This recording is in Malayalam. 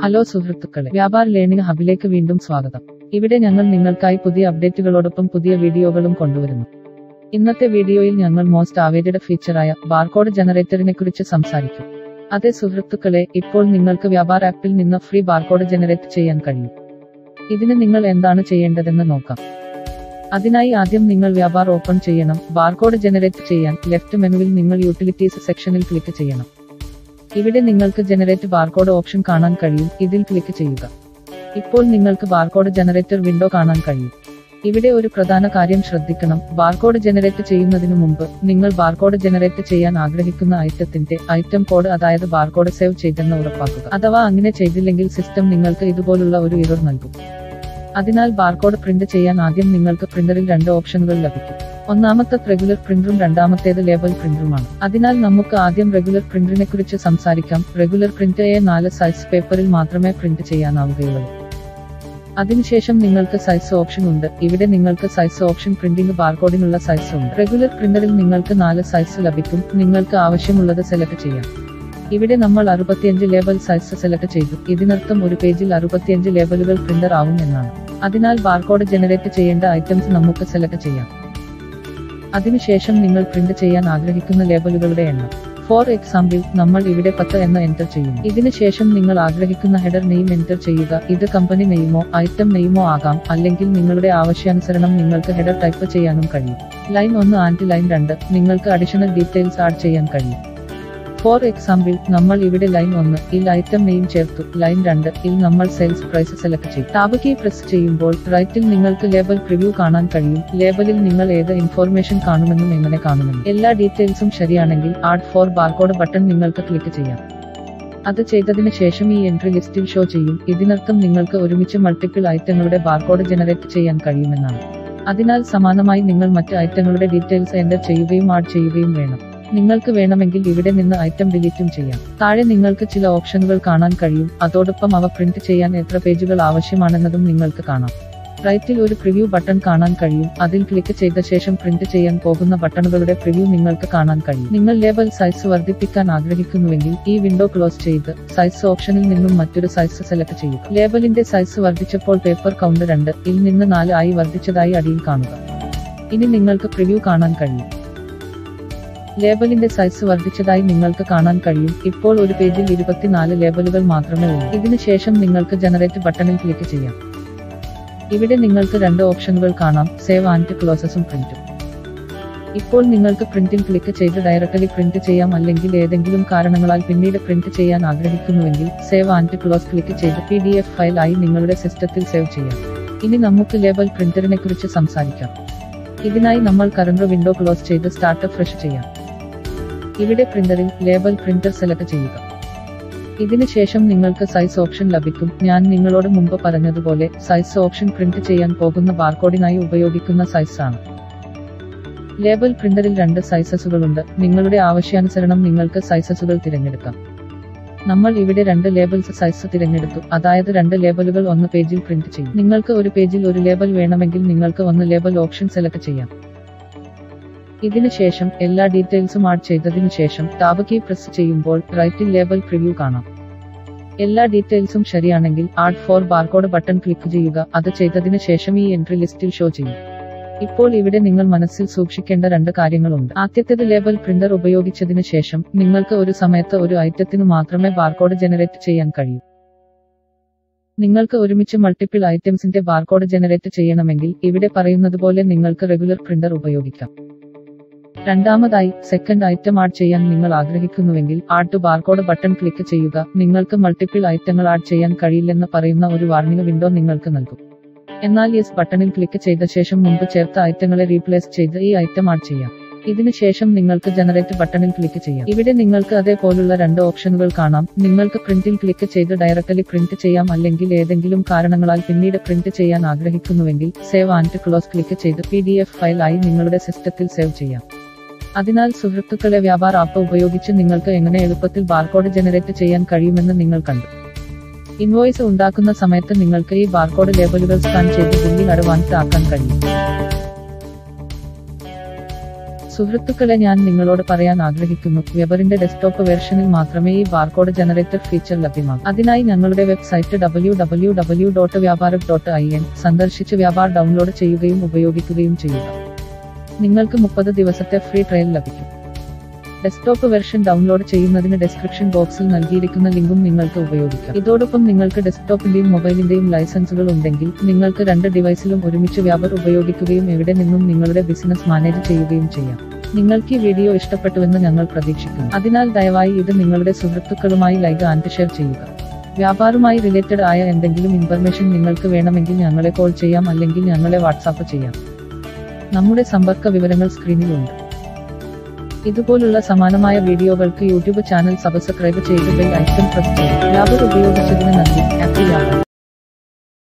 ഹലോ സുഹൃത്തുക്കളെ വ്യാപാർ ലേണിംഗ് ഹബിലേക്ക് വീണ്ടും സ്വാഗതം ഇവിടെ ഞങ്ങൾ നിങ്ങൾക്കായി പുതിയ അപ്ഡേറ്റുകളോടൊപ്പം പുതിയ വീഡിയോകളും കൊണ്ടുവരുന്നു ഇന്നത്തെ വീഡിയോയിൽ ഞങ്ങൾ മോസ്റ്റ് ആവേറ്റഡ് ഫീച്ചറായ ബാർകോഡ് ജനറേറ്ററിനെ കുറിച്ച് സംസാരിക്കും അതെ സുഹൃത്തുക്കളെ ഇപ്പോൾ നിങ്ങൾക്ക് വ്യാപാർ ആപ്പിൽ നിന്ന് ഫ്രീ ബാർകോഡ് ജനറേറ്റ് ചെയ്യാൻ കഴിയും ഇതിന് നിങ്ങൾ എന്താണ് ചെയ്യേണ്ടതെന്ന് നോക്കാം അതിനായി ആദ്യം നിങ്ങൾ വ്യാപാർ ഓപ്പൺ ചെയ്യണം ബാർകോഡ് ജനറേറ്റ് ചെയ്യാൻ ലെഫ്റ്റ് മെനുവിൽ നിങ്ങൾ യൂട്ടിലിറ്റീസ് സെക്ഷനിൽ ക്ലിക്ക് ചെയ്യണം ഇവിടെ നിങ്ങൾക്ക് ജനറേറ്റ് ബാർകോഡ് ഓപ്ഷൻ കാണാൻ കഴിയും ഇതിൽ ക്ലിക്ക് ചെയ്യുക ഇപ്പോൾ നിങ്ങൾക്ക് ബാർകോഡ് ജനറേറ്റർ വിൻഡോ കാണാൻ കഴിയും ഇവിടെ ഒരു പ്രധാന കാര്യം ശ്രദ്ധിക്കണം ബാർകോഡ് ജനറേറ്റ് ചെയ്യുന്നതിനു മുമ്പ് നിങ്ങൾ ബാർകോഡ് ജനറേറ്റ് ചെയ്യാൻ ആഗ്രഹിക്കുന്ന ഐറ്റത്തിന്റെ ഐറ്റം കോഡ് അതായത് ബാർകോഡ് സേവ് ചെയ്തെന്ന് ഉറപ്പാക്കുക അഥവാ അങ്ങനെ ചെയ്തില്ലെങ്കിൽ സിസ്റ്റം നിങ്ങൾക്ക് ഇതുപോലുള്ള ഒരു ഇറർ നൽകും അതിനാൽ ബാർകോഡ് പ്രിന്റ് ചെയ്യാൻ ആദ്യം നിങ്ങൾക്ക് പ്രിന്ററിൽ രണ്ട് ഓപ്ഷനുകൾ ലഭിക്കും ഒന്നാമത്തെ റെഗുലർ പ്രിന്ററും രണ്ടാമത്തേത് ലേബൽ പ്രിന്ററുമാണ് അതിനാൽ നമുക്ക് ആദ്യം റെഗുലർ പ്രിന്ററിനെ കുറിച്ച് സംസാരിക്കാം റെഗുലർ പ്രിന്റ് എ നാല് സൈസ് പേപ്പറിൽ മാത്രമേ പ്രിന്റ് ചെയ്യാനാവുകയുള്ളൂ അതിനുശേഷം നിങ്ങൾക്ക് സൈസ് ഓപ്ഷൻ ഉണ്ട് ഇവിടെ നിങ്ങൾക്ക് സൈസ് ഓപ്ഷൻ പ്രിന്റിംഗ് ബാർകോഡിനുള്ള സൈസ് ഉണ്ട് റെഗുലർ പ്രിന്ററിൽ നിങ്ങൾക്ക് നാല് സൈസ് ലഭിക്കും നിങ്ങൾക്ക് ആവശ്യമുള്ളത് സെലക്ട് ചെയ്യാം ഇവിടെ നമ്മൾ അറുപത്തിയഞ്ച് ലേബൽ സൈസ് സെലക്ട് ചെയ്തു ഇതിനർത്ഥം ഒരു പേജിൽ അറുപത്തിയഞ്ച് ലേബലുകൾ പ്രിന്റർ ആവും എന്നാണ് അതിനാൽ ബാർകോഡ് ജനറേറ്റ് ചെയ്യേണ്ട ഐറ്റംസ് നമുക്ക് സെലക്ട് ചെയ്യാം അതിനുശേഷം നിങ്ങൾ പ്രിന്റ് ചെയ്യാൻ ആഗ്രഹിക്കുന്ന ലേബലുകളുടെ എണ്ണം ഫോർ എക്സാമ്പിൾ നമ്മൾ ഇവിടെ പത്ത് എന്ന് എൻ്റർ ചെയ്യും ഇതിനുശേഷം നിങ്ങൾ ആഗ്രഹിക്കുന്ന ഹെഡർ നെയിം എൻ്റർ ചെയ്യുക ഇത് കമ്പനി നെയിമോ ഐറ്റം നെയിമോ ആകാം അല്ലെങ്കിൽ നിങ്ങളുടെ ആവശ്യാനുസരണം നിങ്ങൾക്ക് ഹെഡർ ടൈപ്പ് ചെയ്യാനും കഴിയും ലൈൻ ഒന്ന് ആൻഡ് ലൈൻ രണ്ട് നിങ്ങൾക്ക് അഡീഷണൽ ഡീറ്റെയിൽസ് ആഡ് ചെയ്യാൻ കഴിയും ഫോർ എക്സാമ്പിൾ നമ്മൾ ഇവിടെ ലൈൻ ഒന്ന് ഇൽ ഐറ്റം നെയിം ചേർത്തു ലൈൻ രണ്ട് ഇൽ നമ്മൾ സെയിൽസ് പ്രൈസ് സെലക്ട് ചെയ്യും ടാബ് കീ പ്രസ് ചെയ്യുമ്പോൾ റൈറ്റിൽ നിങ്ങൾക്ക് ലേബൽ പ്രിവ്യൂ കാണാൻ കഴിയും ലേബലിൽ നിങ്ങൾ ഏത് ഇൻഫോർമേഷൻ കാണുമെന്നും എങ്ങനെ കാണുമെന്നും എല്ലാ ഡീറ്റെയിൽസും ശരിയാണെങ്കിൽ ആഡ് ഫോർ ബാർകോഡ് ബട്ടൺ നിങ്ങൾക്ക് ക്ലിക്ക് ചെയ്യാം അത് ചെയ്തതിന് ശേഷം ഈ എൻട്രി ലിസ്റ്റിൽ ഷോ ചെയ്യും ഇതിനർത്ഥം നിങ്ങൾക്ക് ഒരുമിച്ച് മൾട്ടിപ്പിൾ ഐറ്റങ്ങളുടെ ബാർകോഡ് ജനറേറ്റ് ചെയ്യാൻ കഴിയുമെന്നാണ് അതിനാൽ സമാനമായി നിങ്ങൾ മറ്റ് ഐറ്റങ്ങളുടെ ഡീറ്റെയിൽസ് എൻ്റർ ചെയ്യുകയും ആഡ് ചെയ്യുകയും വേണം നിങ്ങൾക്ക് വേണമെങ്കിൽ ഇവിടെ നിന്ന് ഐറ്റം ഡിലീറ്റും ചെയ്യാം താഴെ നിങ്ങൾക്ക് ചില ഓപ്ഷനുകൾ കാണാൻ കഴിയും അതോടൊപ്പം അവ പ്രിന്റ് ചെയ്യാൻ എത്ര പേജുകൾ ആവശ്യമാണെന്നതും നിങ്ങൾക്ക് കാണാം റൈറ്റിൽ ഒരു പ്രിവ്യൂ ബട്ടൺ കാണാൻ കഴിയും അതിൽ ക്ലിക്ക് ചെയ്ത ശേഷം പ്രിന്റ് ചെയ്യാൻ പോകുന്ന ബട്ടണുകളുടെ പ്രിവ്യൂ നിങ്ങൾക്ക് കാണാൻ കഴിയും നിങ്ങൾ ലേബൽ സൈസ് വർദ്ധിപ്പിക്കാൻ ആഗ്രഹിക്കുന്നുവെങ്കിൽ ഈ വിൻഡോ ക്ലോസ് ചെയ്ത് സൈസ് ഓപ്ഷനിൽ നിന്നും മറ്റൊരു സൈസ് സെലക്ട് ചെയ്യുക ലേബലിന്റെ സൈസ് വർദ്ധിച്ചപ്പോൾ പേപ്പർ കൗണ്ട് രണ്ട് ഇൽ നിന്ന് നാല് ആയി വർദ്ധിച്ചതായി അടിയിൽ കാണുക ഇനി നിങ്ങൾക്ക് പ്രിവ്യൂ കാണാൻ കഴിയും ലേബലിന്റെ സൈസ് വർദ്ധിച്ചതായി നിങ്ങൾക്ക് കാണാൻ കഴിയും ഇപ്പോൾ ഒരു പേജിൽ ഇരുപത്തിനാല് ലേബലുകൾ മാത്രമേ ഉള്ളൂ ഇതിനുശേഷം നിങ്ങൾക്ക് ജനറേറ്റ് ബട്ടണിൽ ക്ലിക്ക് ചെയ്യാം ഇവിടെ നിങ്ങൾക്ക് രണ്ട് ഓപ്ഷനുകൾ കാണാം സേവ് ആൻഡ് ക്ലോസസും പ്രിന്റും ഇപ്പോൾ നിങ്ങൾക്ക് പ്രിന്റിൽ ക്ലിക്ക് ചെയ്ത് ഡയറക്ടലി പ്രിന്റ് ചെയ്യാം അല്ലെങ്കിൽ ഏതെങ്കിലും കാരണങ്ങളാൽ പിന്നീട് പ്രിന്റ് ചെയ്യാൻ ആഗ്രഹിക്കുന്നുവെങ്കിൽ സേവ് ആൻഡ് ക്ലോസ് ക്ലിക്ക് ചെയ്ത് പി ഡി എഫ് ഫയൽ ആയി നിങ്ങളുടെ സിസ്റ്റത്തിൽ സേവ് ചെയ്യാം ഇനി നമുക്ക് ലേബൽ പ്രിന്ററിനെ കുറിച്ച് സംസാരിക്കാം ഇതിനായി നമ്മൾ കറണ്ട് വിൻഡോ ക്ലോസ് ചെയ്ത് സ്റ്റാർട്ട് ഫ്രഷ് ചെയ്യാം ഇവിടെ പ്രിന്ററിൽ ലേബൽ പ്രിന്റർ സെലക്ട് ചെയ്യുക ഇതിനുശേഷം നിങ്ങൾക്ക് സൈസ് ഓപ്ഷൻ ലഭിക്കും ഞാൻ നിങ്ങളോട് മുമ്പ് പറഞ്ഞതുപോലെ സൈസ് ഓപ്ഷൻ പ്രിന്റ് ചെയ്യാൻ പോകുന്ന ബാർകോഡിനായി ഉപയോഗിക്കുന്ന സൈസ് ആണ് ലേബൽ പ്രിന്ററിൽ രണ്ട് സൈസസുകളുണ്ട് നിങ്ങളുടെ ആവശ്യാനുസരണം നിങ്ങൾക്ക് സൈസസുകൾ തിരഞ്ഞെടുക്കാം നമ്മൾ ഇവിടെ രണ്ട് ലേബൽസ് സൈസ് തിരഞ്ഞെടുത്തു അതായത് രണ്ട് ലേബലുകൾ ഒന്ന് പേജിൽ പ്രിന്റ് ചെയ്യും നിങ്ങൾക്ക് ഒരു പേജിൽ ഒരു ലേബൽ വേണമെങ്കിൽ നിങ്ങൾക്ക് ഒന്ന് ലേബൽ ഓപ്ഷൻ സെലക്ട് ചെയ്യാം ഇതിനുശേഷം എല്ലാ ഡീറ്റെയിൽസും ആഡ് ചെയ്തതിനു ശേഷം ടാബ് കീ പ്രസ് ചെയ്യുമ്പോൾ റൈറ്റിൽ ലേബൽ പ്രിവ്യൂ കാണാം എല്ലാ ഡീറ്റെയിൽസും ശരിയാണെങ്കിൽ add for barcode button click ചെയ്യുക അത് ചെയ്തതിനു ശേഷം ഈ എൻട്രി ലിസ്റ്റിൽ ഷോ ചെയ്യും ഇപ്പോൾ ഇവിടെ നിങ്ങൾ മനസ്സിൽ സൂക്ഷിക്കേണ്ട രണ്ട് കാര്യങ്ങളുണ്ട് ആദ്യത്തേത് ലേബൽ പ്രിന്റർ ഉപയോഗിച്ചതിനു ശേഷം നിങ്ങൾക്ക് ഒരു സമയത്ത് ഒരു ഐറ്റത്തിനു മാത്രമേ ബാർകോഡ് ജനറേറ്റ് ചെയ്യാൻ കഴിയൂ നിങ്ങൾക്ക് ഒരുമിച്ച് മൾട്ടിപ്പിൾ ഐറ്റംസിന്റെ ബാർകോഡ് ജനറേറ്റ് ചെയ്യണമെങ്കിൽ ഇവിടെ പറയുന്നതുപോലെ നിങ്ങൾക്ക് റെഗുലർ പ്രിന്റർ ഉപയോഗിക്കാം രണ്ടാമതായി സെക്കൻഡ് ഐറ്റം ആഡ് ചെയ്യാൻ നിങ്ങൾ ആഗ്രഹിക്കുന്നുവെങ്കിൽ add to barcode button click ചെയ്യുക നിങ്ങൾക്ക് മൾട്ടിപ്പിൾ ഐറ്റങ്ങൾ ആഡ് ചെയ്യാൻ കഴിയില്ലെന്ന് പറയുന്ന ഒരു വാർണിംഗ് വിൻഡോ നിങ്ങൾക്ക് നൽകും എന്നാൽ യെസ് ബട്ടണിൽ ക്ലിക്ക് ചെയ്ത ശേഷം മുമ്പ് ചേർത്ത ഐറ്റങ്ങളെ റീപ്ലേസ് ചെയ്ത് ഈ ഐറ്റം ആഡ് ചെയ്യാം ഇതിനുശേഷം നിങ്ങൾക്ക് ജനറേറ്റ് ബട്ടണിൽ ക്ലിക്ക് ചെയ്യാം ഇവിടെ നിങ്ങൾക്ക് അതേപോലുള്ള രണ്ട് ഓപ്ഷനുകൾ കാണാം നിങ്ങൾക്ക് പ്രിന്റിൽ ക്ലിക്ക് ചെയ്ത് ഡയറക്ടലി പ്രിന്റ് ചെയ്യാം അല്ലെങ്കിൽ ഏതെങ്കിലും കാരണങ്ങളാൽ പിന്നീട് പ്രിന്റ് ചെയ്യാൻ ആഗ്രഹിക്കുന്നുവെങ്കിൽ സേവ് ആൻഡ് ക്ലോസ് ക്ലിക്ക് ചെയ്ത് പി ഡി എഫ് ഫയൽ ആയി നിങ്ങളുടെ സിസ്റ്റത്തിൽ സേവ് ചെയ്യാം അതിനാൽ സുഹൃത്തുക്കളെ വ്യാപാർ ആപ്പ് ഉപയോഗിച്ച് നിങ്ങൾക്ക് എങ്ങനെ എളുപ്പത്തിൽ ബാർകോഡ് ജനറേറ്റ് ചെയ്യാൻ കഴിയുമെന്ന് നിങ്ങൾ കണ്ടു ഇൻവോയ്സ് ഉണ്ടാക്കുന്ന സമയത്ത് നിങ്ങൾക്ക് ഈ ബാർകോഡ് ലേബലുകൾ സ്കാൻ ചെയ്ത് ബില്ലിൽ അഡ്വാൻസ് ആക്കാൻ കഴിയും സുഹൃത്തുക്കളെ ഞാൻ നിങ്ങളോട് പറയാൻ ആഗ്രഹിക്കുന്നു വെബറിന്റെ ഡെസ്ക്ടോപ്പ് വെർഷനിൽ മാത്രമേ ഈ ബാർകോഡ് ജനറേറ്റർ ഫീച്ചർ ലഭ്യമാകൂ അതിനായി ഞങ്ങളുടെ website W W W dot വ്യാപാരം ഡോട്ട് ഐ എൻ സന്ദർശിച്ച് വ്യാപാർ ഡൗൺലോഡ് ചെയ്യുകയും ഉപയോഗിക്കുകയും ചെയ്യുക നിങ്ങൾക്ക് മുപ്പത് ദിവസത്തെ ഫ്രീ ട്രയൽ ലഭിക്കും ഡെസ്ക്ടോപ്പ് വെർഷൻ ഡൗൺലോഡ് ചെയ്യുന്നതിന് ഡിസ്ക്രിപ്ഷൻ ബോക്സിൽ നൽകിയിരിക്കുന്ന ലിങ്കും നിങ്ങൾക്ക് ഉപയോഗിക്കാം ഇതോടൊപ്പം നിങ്ങൾക്ക് ഡെസ്ക്ടോപ്പിന്റെയും മൊബൈലിന്റെയും ലൈസൻസുകൾ ഉണ്ടെങ്കിൽ നിങ്ങൾക്ക് രണ്ട് ഡിവൈസിലും ഒരുമിച്ച് വ്യാപാർ ഉപയോഗിക്കുകയും എവിടെ നിന്നും നിങ്ങളുടെ ബിസിനസ് മാനേജ് ചെയ്യുകയും ചെയ്യാം നിങ്ങൾക്ക് ഈ വീഡിയോ ഇഷ്ടപ്പെട്ടുവെന്ന് ഞങ്ങൾ പ്രതീക്ഷിക്കുന്നു അതിനാൽ ദയവായി ഇത് നിങ്ങളുടെ സുഹൃത്തുക്കളുമായി ലൈക്ക് ആൻഡ് ഷെയർ ചെയ്യുക വ്യാപാരവുമായി റിലേറ്റഡ് ആയ എന്തെങ്കിലും ഇൻഫർമേഷൻ നിങ്ങൾക്ക് വേണമെങ്കിൽ ഞങ്ങളെ കോൾ ചെയ്യാം അല്ലെങ്കിൽ ഞങ്ങളെ വാട്സാപ്പ് ചെയ്യാം നമ്മുടെ സമ്പർക്ക വിവരങ്ങൾ സ്ക്രീനിലുണ്ട് ഇതുപോലുള്ള സമാനമായ വീഡിയോകൾക്ക് യൂട്യൂബ് ചാനൽ സബ്സ്ക്രൈബ് ചെയ്ത് ബെൽ ഐക്കൺ പ്രസ് ചെയ്യും വ്യാപാരം ഉപയോഗിച്ചതിന് നന്ദി ഹാപ്പി വ്യാപാരം